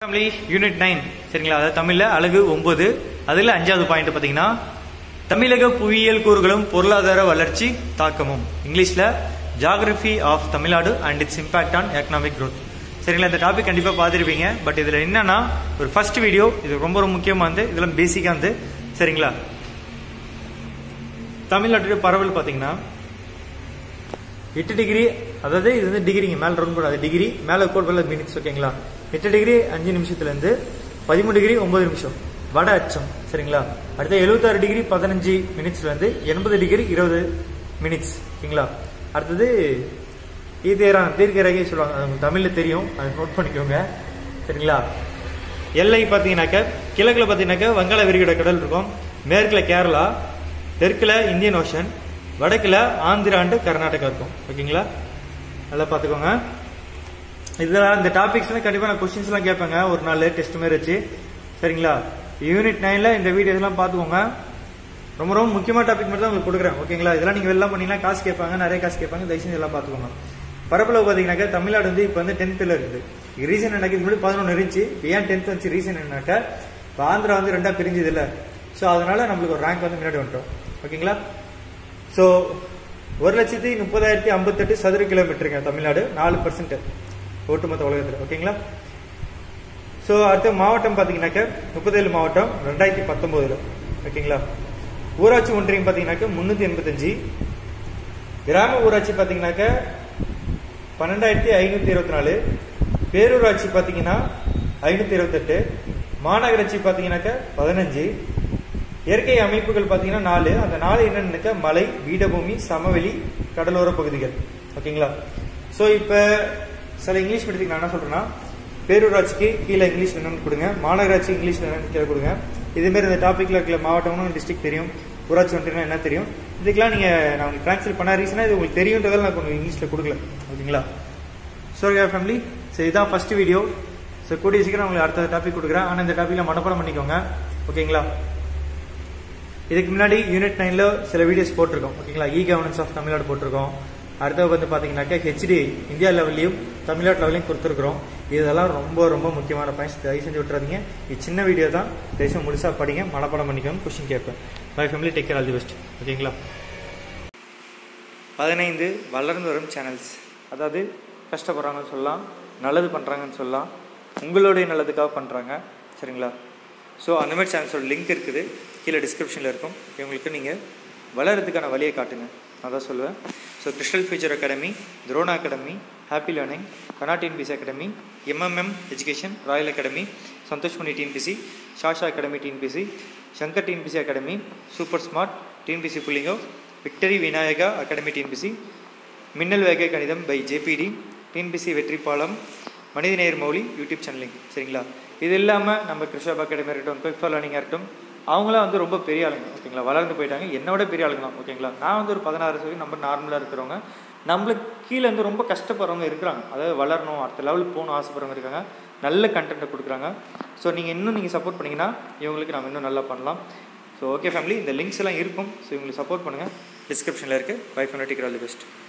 family unit nine சரிங்களா அதாவது தமிழ்ல அழகு ஒன்பது அதுல அஞ்சாவது பாயிண்ட் பாத்தீங்கன்னா தமிழக புவியியல் கூறுகளும் பொருளாதார வளர்ச்சி தாக்கமும் இங்கிலீஷ்ல geography of Tamil Nadu and its impact on economic growth சரிங்களா இந்த டாபிக் கண்டிப்பா பார்த்துருப்பீங்க பட் இதுல என்னன்னா ஒரு ஃபர்ஸ்ட் வீடியோ இது ரொம்ப ரொம்ப முக்கியமா வந்து இதெல்லாம் பேசிக்கா வந்து சரிங்களா தமிழ்நாட்டுடைய பரவல் பாத்தீங்கன்னா எட்டு டிகிரி அதாவது இது வந்து டிகிரிங்க மேல ரவுண்ட் கூடாது டிகிரி மேல கோட் பண்ணல மினிட்ஸ் ஓகேங்களா எட்டு டிகிரி அஞ்சு நிமிஷத்துல இருந்து பதிமூணு டிகிரி ஒன்பது நிமிஷம் வட அச்சம் சரிங்களா அடுத்த எழுபத்தாறு டிகிரி பதினஞ்சு மினிட்ஸ்ல இருந்து எண்பது டிகிரி இருபது மினிட்ஸ் ஓகேங்களா அடுத்தது ஈதேரான் தீர்க்க ரேகை சொல்லுவாங்க அது உங்களுக்கு தமிழ்ல தெரியும் அதை நோட் பண்ணிக்கோங்க சரிங்களா எல்லை பார்த்தீங்கன்னாக்க கிழக்குல பார்த்தீங்கன்னாக்க வங்காள விரிகுடா கடல் இருக்கும் மேற்குல கேரளா தெற்குல இந்தியன் ஓஷன் வடக்குல ஆந்திரா அண்டு கர்நாடகா இருக்கும் ஓகேங்களா நல்லா பார்த்துக்கோங்க இதெல்லாம் இந்த டாபிக்ஸ் கண்டிப்பா நான் கொஸ்டின்ஸ் எல்லாம் கேட்பேங்க ஒரு நாள் டெஸ்ட் மாதிரி வச்சு சரிங்களா யூனிட் நைன்ல இந்த வீடியோஸ் எல்லாம் பார்த்துக்கோங்க ரொம்ப ரொம்ப முக்கியமான டாபிக் மட்டும் தான் உங்களுக்கு கொடுக்குறேன் ஓகேங்களா இதெல்லாம் நீங்க வெளில பண்ணீங்கன்னா காசு கேட்பாங்க நிறைய காசு கேட்பாங்க தயவு செஞ்சு எல்லாம் பார்த்துக்கோங்க பரப்பளவு பார்த்தீங்கன்னாக்கா தமிழ்நாடு வந்து இப்போ வந்து டென்த்தில் இருக்குது ரீசன் என்னக்கா இது முன்னாடி பதினொன்று இருந்துச்சு இப்ப ஏன் டென்த் வந்துச்சு ரீசன் என்னன்னாக்கா இப்போ ஆந்திரா வந்து ரெண்டா பிரிஞ்சது இல்லை ஸோ அதனால நம்மளுக்கு ஒரு ரேங்க் வந்து முன்னாடி வந்துட்டோம் ஓகேங்களா ஸோ ஒரு லட்சத்தி முப்பதாயிரத்தி ஐம்பத்தெட்டு சதுர கிலோமீட்டருங்க தமிழ்நாடு நாலு பர்சன்ட் ஒட்டுமொத்த உலகத்தில் ஓகேங்களா ஸோ அடுத்த மாவட்டம் பார்த்தீங்கன்னாக்க முப்பத்தேழு மாவட்டம் ரெண்டாயிரத்தி பத்தொம்போதுல ஓகேங்களா ஊராட்சி ஒன்றியம் பார்த்தீங்கன்னாக்க முந்நூற்றி எண்பத்தஞ்சு கிராம ஊராட்சி பார்த்தீங்கன்னாக்க பன்னெண்டாயிரத்தி ஐநூற்றி இருபத்தி நாலு பேரூராட்சி பார்த்தீங்கன்னா ஐநூற்றி இருபத்தெட்டு மாநகராட்சி பார்த்தீங்கன்னாக்க பதினஞ்சு இயற்கை அமைப்புகள் பார்த்தீங்கன்னா நாலு அந்த நாலு என்னன்னாக்க மலை பீடபூமி சமவெளி கடலோர பகுதிகள் ஓகேங்களா ஸோ இப்போ சில இங்கிலீஷ் மீடியத்துக்கு நான் என்ன சொல்றேன்னா பேரூராட்சிக்கு கீழே இங்கிலீஷ் என்னன்னு கொடுங்க மாநகராட்சி இங்கிலீஷ் என்னன்னு கீழே கொடுங்க இதேமாரி இந்த டாபிக்ல இருக்கிற மாவட்டம்னு டிஸ்ட்ரிக்ட் தெரியும் ஊராட்சி ஒன்றியம் என்ன தெரியும் இதுக்கெல்லாம் நீங்க நான் உங்களுக்கு ட்ரான்ஸ்லேட் பண்ண ரீசனா இது உங்களுக்கு தெரியுன்றதால நான் கொஞ்சம் இங்கிலீஷ்ல கொடுக்கல ஓகேங்களா ஸோ ஃபேமிலி ஸோ இதுதான் ஃபர்ஸ்ட் வீடியோ ஸோ கூடிய சீக்கிரம் உங்களுக்கு அடுத்த டாபிக் கொடுக்குறேன் ஆனால் இந்த டாப்பிக்ல மனப்பாடம் பண்ணிக்கோங்க ஓகேங்களா இதுக்கு முன்னாடி யூனிட் நைன்ல சில வீடியோஸ் போட்டிருக்கோம் ஓகேங்களா இ கவர்னன்ஸ் ஆஃப் தமிழ்நாடு போட்டிருக்கோம் அடுத்தது வந்து பாத்தீங்கன்னாக்கா ஹெச்டி இந்தியா லெவல்லையும் தமிழ்நாடு லெவலையும் கொடுத்துருக்குறோம் இதெல்லாம் ரொம்ப ரொம்ப முக்கியமான பாயிண்ட்ஸ் தயவு செஞ்சு விட்டுறாதீங்க இது சின்ன வீடியோ தான் தயவு செஞ்சு முழுசா படிங்க மனப்பாடம் பண்ணிக்கோங்க கொஸ்டின் கேட்பேன் bye family take care all the best ஓகேங்களா பதினைந்து வளர்ந்து வரும் சேனல்ஸ் அதாவது கஷ்டப்படுறாங்கன்னு சொல்லலாம் நல்லது பண்ணுறாங்கன்னு சொல்லலாம் உங்களுடைய நல்லதுக்காக பண்ணுறாங்க சரிங்களா ஸோ அந்த மாதிரி சேனல்ஸோட லிங்க் இருக்குது கீழே டிஸ்கிரிப்ஷனில் இருக்கும் இவங்களுக்கு நீங்கள் வளர்கிறதுக்கான வழியை காட்டுங்க அதான் சொல்லுவேன் so crystal future academy Drona academy happy learning Kanaa TNPSC academy MMM education royal academy Santhosh Mani TNPSC Shasha academy TNPSC Shankar TNPSC academy super smart TNPSC புள்ளிங்கோ victory Vinayaka academy TNPSC Minnal Vegai Kanitham by JBT TNPSC Vetripalam Manithaneyar Mouli YouTube சேனலிங் சரிங்களா இது இல்லாமல் நம்ம கிருஷாப் அகாடமி இருக்கட்டும் குவிக் ஃபார் லேர்னிங்காக இருக்கட்டும் அவங்களாம் வந்து ரொம்ப பெரிய ஆளுங்க ஓகேங்களா வளர்ந்து போயிட்டாங்க என்னோட பெரிய ஆளுங்க தான் ஓகேங்களா நான் வந்து ஒரு பதினாறு வயசு நம்ம நார்மலாக இருக்கிறவங்க நம்மளுக்கு கீழே வந்து ரொம்ப கஷ்டப்படுறவங்க இருக்கிறாங்க அதாவது வளரணும் அடுத்த லெவலுக்கு போகணும் ஆசைப்படுறவங்க இருக்காங்க நல்ல கண்டென்ட்டை கொடுக்குறாங்க ஸோ நீங்கள் இன்னும் நீங்கள் சப்போர்ட் பண்ணிங்கன்னா இவங்களுக்கு நம்ம இன்னும் நல்லா பண்ணலாம் ஸோ ஓகே ஃபேமிலி இந்த லிங்க்ஸ் எல்லாம் இருக்கும் ஸோ இவங்களுக்கு சப்போர்ட் பண்ணுங்கள் டிஸ்கிரிப்ஷனில் இருக்குது bye family all the best